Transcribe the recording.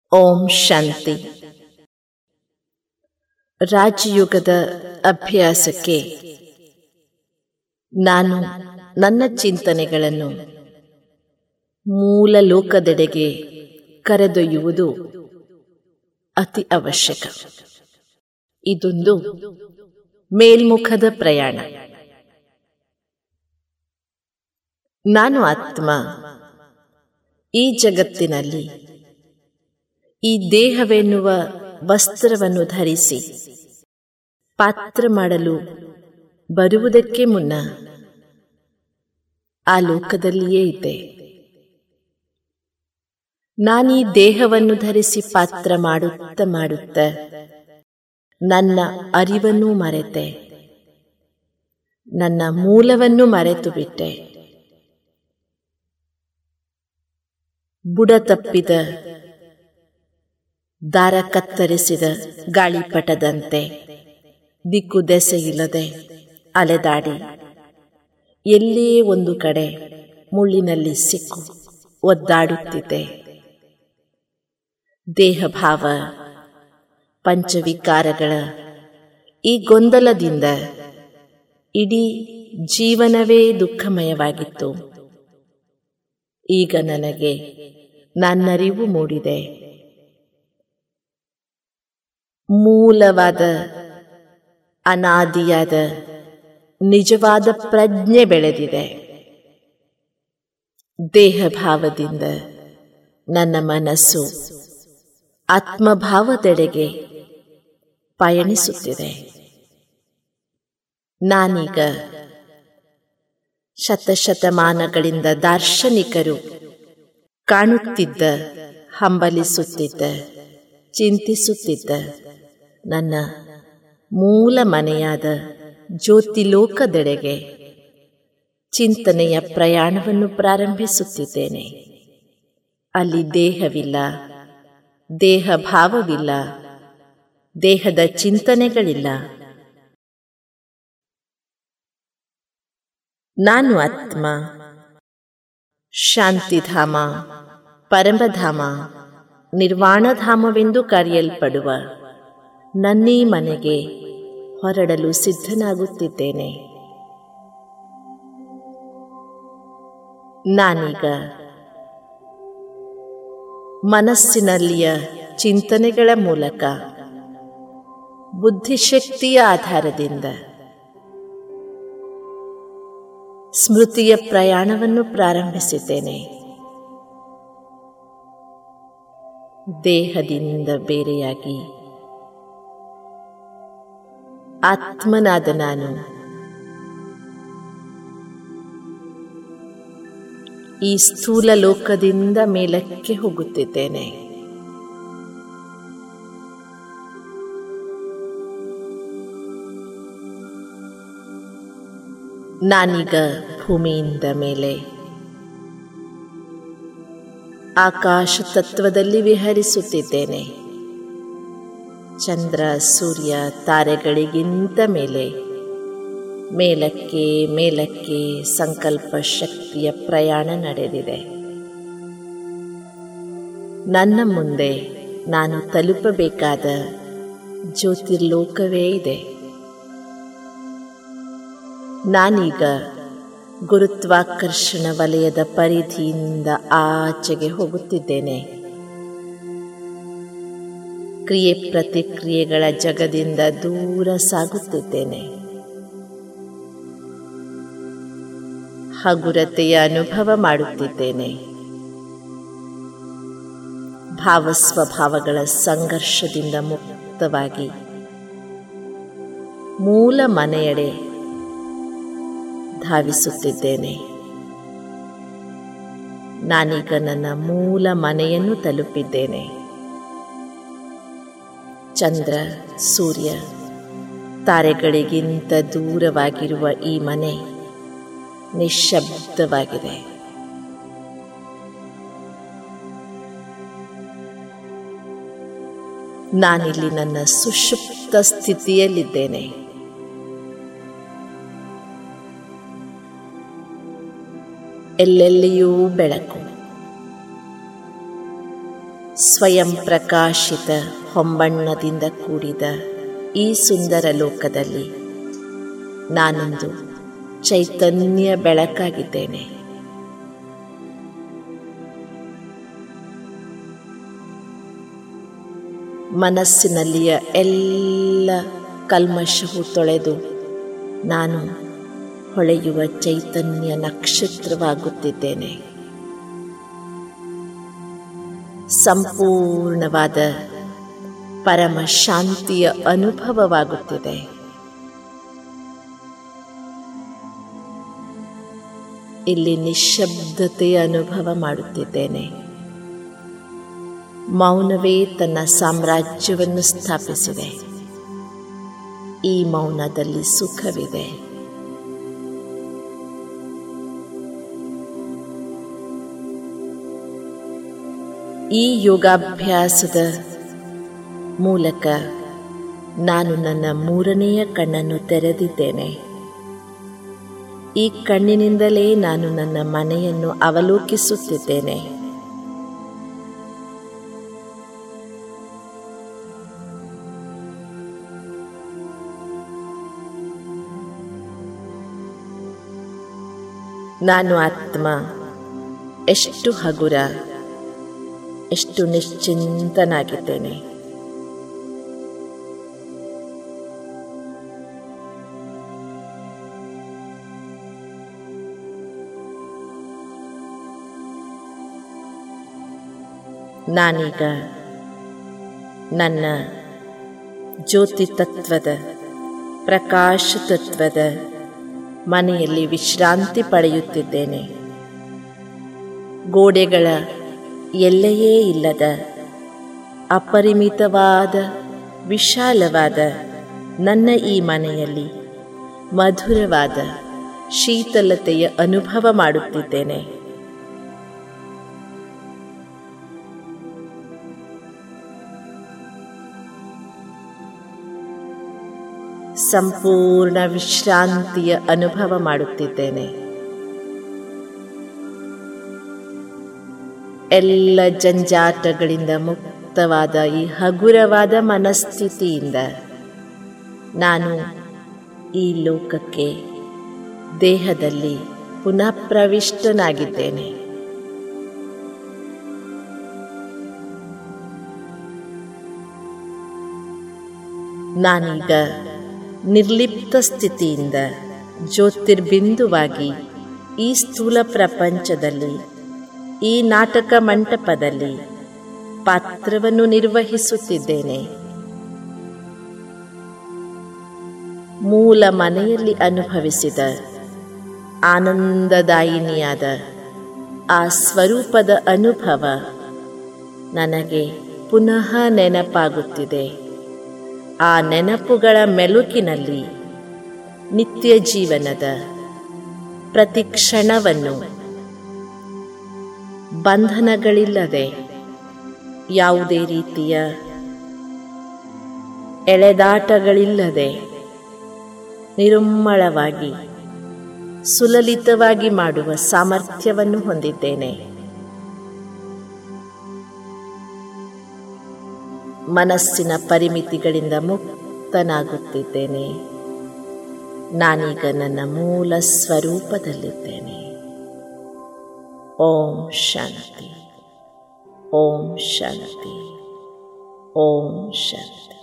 ಓಂ ಶಾಂತಿ ರಾಜಯುಗದ ಅಭ್ಯಾಸಕ್ಕೆ ನಾನು ನನ್ನ ಚಿಂತನೆಗಳನ್ನು ಮೂಲ ಲೋಕದೆಡೆಗೆ ಕರೆದೊಯ್ಯುವುದು ಅತಿ ಅವಶ್ಯಕ ಇದೊಂದು ಮೇಲ್ಮುಖದ ಪ್ರಯಾಣ ನಾನು ಆತ್ಮ ಈ ಜಗತ್ತಿನಲ್ಲಿ ಈ ದೇಹವೆನ್ನುವ ವಸ್ತ್ರವನ್ನು ಧರಿಸಿ ಪಾತ್ರ ಮಾಡಲು ಬರುವುದಕ್ಕೆ ಮುನ್ನ ಆ ಲೋಕದಲ್ಲಿಯೇ ಇದ್ದೆ ನಾನೀ ದೇಹವನ್ನು ಧರಿಸಿ ಪಾತ್ರ ಮಾಡುತ್ತ ಮಾಡುತ್ತ ನನ್ನ ಅರಿವನ್ನು ಮರೆತೆ ನನ್ನ ಮೂಲವನ್ನು ಮರೆತು ಬಿಟ್ಟೆ ಬುಡ ತಪ್ಪಿದ ದಾರ ಕತ್ತರಿಸಿದ ಗಾಳಿಪಟದಂತೆ ದಿಕ್ಕು ದೆಸೆಯಿಲ್ಲದೆ ಅಲೆದಾಡಿ ಎಲ್ಲೇ ಒಂದು ಕಡೆ ಮುಳ್ಳಿನಲ್ಲಿ ಸಿಕ್ಕು ಒದ್ದಾಡುತ್ತಿದ್ದೆ ದೇಹಭಾವ ಪಂಚವಿಕಾರಗಳ ಈ ಗೊಂದಲದಿಂದ ಇಡೀ ಜೀವನವೇ ದುಃಖಮಯವಾಗಿತ್ತು ಈಗ ನನಗೆ ನನ್ನರಿವು ಮೂಡಿದೆ ಮೂಲವಾದ ಅನಾದಿಯಾದ ನಿಜವಾದ ಪ್ರಜ್ಞೆ ಬೆಳೆದಿದೆ ದೇಹಭಾವದಿಂದ ನನ್ನ ಮನಸ್ಸು ಆತ್ಮಭಾವದೆಡೆಗೆ ಪಯಣಿಸುತ್ತಿದೆ ನಾನೀಗ ಶತಶತಮಾನಗಳಿಂದ ದಾರ್ಶನಿಕರು ಕಾಣುತ್ತಿದ್ದ ಹಂಬಲಿಸುತ್ತಿದ್ದ ಚಿಂತಿಸುತ್ತಿದ್ದ ನನ್ನ ಮೂಲ ಮನೆಯಾದ ಜ್ಯೋತಿಲೋಕದೆಡೆಗೆ ಚಿಂತನೆಯ ಪ್ರಯಾಣವನ್ನು ಪ್ರಾರಂಭಿಸುತ್ತಿದ್ದೇನೆ ಅಲ್ಲಿ ದೇಹವಿಲ್ಲ ದೇಹ ಭಾವವಿಲ್ಲ ದೇಹದ ಚಿಂತನೆಗಳಿಲ್ಲ ನಾನು ಆತ್ಮ ಶಾಂತಿಧಾಮ ಪರಮಧಾಮ ನಿರ್ವಾಣಧಾಮವೆಂದು ಕರೆಯಲ್ಪಡುವ ನನ್ನೀ ಮನೆಗೆ ಹೊರಡಲು ಸಿದ್ಧನಾಗುತ್ತಿದ್ದೇನೆ ನಾನೀಗ ಮನಸ್ಸಿನಲ್ಲಿಯ ಚಿಂತನೆಗಳ ಮೂಲಕ ಬುದ್ಧಿಶಕ್ತಿಯ ಆಧಾರದಿಂದ ಸ್ಮೃತಿಯ ಪ್ರಯಾಣವನ್ನು ಪ್ರಾರಂಭಿಸಿದ್ದೇನೆ ದೇಹದಿಂದ ಬೇರೆಯಾಗಿ ಆತ್ಮನಾದ ನಾನು ಈ ಸ್ಥೂಲ ಲೋಕದಿಂದ ಮೇಲಕ್ಕೆ ಹೋಗುತ್ತಿದ್ದೇನೆ ನಾನೀಗ ಭೂಮಿಯಿಂದ ಮೇಲೆ ಆಕಾಶ ತತ್ವದಲ್ಲಿ ವಿಹರಿಸುತ್ತಿದ್ದೇನೆ ಚಂದ್ರ ಸೂರ್ಯ ತಾರೆಗಳಿಗಿಂತ ಮೇಲೆ ಮೇಲಕ್ಕೆ ಮೇಲಕ್ಕೆ ಸಂಕಲ್ಪ ಶಕ್ತಿಯ ಪ್ರಯಾಣ ನಡೆದಿದೆ ನನ್ನ ಮುಂದೆ ನಾನು ತಲುಪಬೇಕಾದ ಜ್ಯೋತಿರ್ಲೋಕವೇ ಇದೆ ನಾನೀಗ ಗುರುತ್ವಾಕರ್ಷಣ ವಲಯದ ಪರಿಧಿಯಿಂದ ಆಚೆಗೆ ಹೋಗುತ್ತಿದ್ದೇನೆ ಕ್ರಿಯೆ ಪ್ರತಿಕ್ರಿಯೆಗಳ ಜಗದಿಂದ ದೂರ ಸಾಗುತ್ತಿದ್ದೇನೆ ಹಗುರತೆಯ ಅನುಭವ ಮಾಡುತ್ತಿದ್ದೇನೆ ಭಾವಸ್ವಭಾವಗಳ ಸಂಘರ್ಷದಿಂದ ಮುಕ್ತವಾಗಿ ಮೂಲ ಮನೆಯಡೆ ಧಾವಿಸುತ್ತಿದ್ದೇನೆ ನಾನೀಗ ನನ್ನ ಮೂಲ ಮನೆಯನ್ನು ತಲುಪಿದ್ದೇನೆ ಚಂದ್ರ ಸೂರ್ಯ ತಾರೆಗಳಿಗಿಂತ ದೂರವಾಗಿರುವ ಈ ಮನೆ ನಿಶ್ಶಬ್ದವಾಗಿದೆ ನಾನಿಲ್ಲಿ ನನ್ನ ಸುಷುಪ್ತ ಸ್ಥಿತಿಯಲ್ಲಿದ್ದೇನೆ ಎಲ್ಲೆಲ್ಲಿಯೂ ಬೆಳಕು ಸ್ವಯಂ ಪ್ರಕಾಶಿತ ಹೊಂಬಣ್ಣದಿಂದ ಕೂಡಿದ ಈ ಸುಂದರ ಲೋಕದಲ್ಲಿ ನಾನೊಂದು ಚೈತನ್ಯ ಬೆಳಕಾಗಿದ್ದೇನೆ ಮನಸ್ಸಿನಲ್ಲಿಯ ಎಲ್ಲ ಕಲ್ಮಶವು ತೊಳೆದು ನಾನು ಹೊಳೆಯುವ ಚೈತನ್ಯ ನಕ್ಷತ್ರವಾಗುತ್ತಿದ್ದೇನೆ ಸಂಪೂರ್ಣವಾದ ಪರಮ ಶಾಂತಿಯ ಅನುಭವವಾಗುತ್ತಿದೆ ಇಲ್ಲಿ ನಿಶ್ಶಬ್ದತೆಯ ಅನುಭವ ಮಾಡುತ್ತಿದ್ದೇನೆ ಮೌನವೇ ತನ್ನ ಸಾಮ್ರಾಜ್ಯವನ್ನು ಸ್ಥಾಪಿಸಿದೆ ಈ ಮೌನದಲ್ಲಿ ಸುಖವಿದೆ ಈ ಯೋಗಾಭ್ಯಾಸದ ಮೂಲಕ ನಾನು ನನ್ನ ಮೂರನೆಯ ಕಣ್ಣನ್ನು ತೆರೆದಿದ್ದೇನೆ ಈ ಕಣ್ಣಿನಿಂದಲೇ ನಾನು ನನ್ನ ಮನೆಯನ್ನು ಅವಲೋಕಿಸುತ್ತಿದ್ದೇನೆ ನಾನು ಆತ್ಮ ಎಷ್ಟು ಹಗುರ ಎಷ್ಟು ನಿಶ್ಚಿಂತನಾಗಿದ್ದೇನೆ ನಾನೀಗ ನನ್ನ ಜ್ಯೋತಿ ತತ್ವದ ಪ್ರಕಾಶ ತತ್ವದ ಮನೆಯಲ್ಲಿ ವಿಶ್ರಾಂತಿ ಪಡೆಯುತ್ತಿದ್ದೇನೆ ಗೋಡೆಗಳ ಎಲ್ಲೆಯೇ ಇಲ್ಲದ ಅಪರಿಮಿತವಾದ ವಿಶಾಲವಾದ ನನ್ನ ಈ ಮನೆಯಲ್ಲಿ ಮಧುರವಾದ ಶೀತಲತೆಯ ಅನುಭವ ಮಾಡುತ್ತಿದ್ದೇನೆ ಸಂಪೂರ್ಣ ವಿಶ್ರಾಂತಿಯ ಅನುಭವ ಮಾಡುತ್ತಿದ್ದೇನೆ ಎಲ್ಲ ಜಂಜಾಟಗಳಿಂದ ಮುಕ್ತವಾದ ಈ ಹಗುರವಾದ ಮನಸ್ಥಿತಿಯಿಂದ ನಾನು ಈ ಲೋಕಕ್ಕೆ ದೇಹದಲ್ಲಿ ಪುನಃ ಪ್ರವಿಷ್ಟನಾಗಿದ್ದೇನೆ ನಾನೀಗ ನಿರ್ಲಿಪ್ತ ಸ್ಥಿತಿಯಿಂದ ಜ್ಯೋತಿರ್ಬಿಂದುವಾಗಿ ಈ ಸ್ಥೂಲ ಪ್ರಪಂಚದಲ್ಲಿ ಈ ನಾಟಕ ಮಂಟಪದಲ್ಲಿ ಪಾತ್ರವನ್ನು ನಿರ್ವಹಿಸುತ್ತಿದ್ದೇನೆ ಮೂಲ ಮನೆಯಲ್ಲಿ ಅನುಭವಿಸಿದ ಆನಂದದಾಯಿನಿಯಾದ ಆ ಸ್ವರೂಪದ ಅನುಭವ ನನಗೆ ಪುನಃ ನೆನಪಾಗುತ್ತಿದೆ ಆ ನೆನಪುಗಳ ಮೆಲುಕಿನಲ್ಲಿ ನಿತ್ಯ ಜೀವನದ ಪ್ರತಿ ಕ್ಷಣವನ್ನು ಬಂಧನಗಳಿಲ್ಲದೆ ಯಾವುದೇ ರೀತಿಯ ಎಳೆದಾಟಗಳಿಲ್ಲದೆ ನಿರುಮ್ಮಳವಾಗಿ ಸುಲಲಿತವಾಗಿ ಮಾಡುವ ಸಾಮರ್ಥ್ಯವನ್ನು ಹೊಂದಿದ್ದೇನೆ ಮನಸ್ಸಿನ ಪರಿಮಿತಿಗಳಿಂದ ಮುಕ್ತನಾಗುತ್ತಿದ್ದೇನೆ ನಾನೀಗ ನನ್ನ ಮೂಲ ಸ್ವರೂಪದಲ್ಲಿದ್ದೇನೆ ಓಂ ಶಾಂತಿ ಓಂ ಶಾಂತಿ ಓಂ ಶಾಂತಿ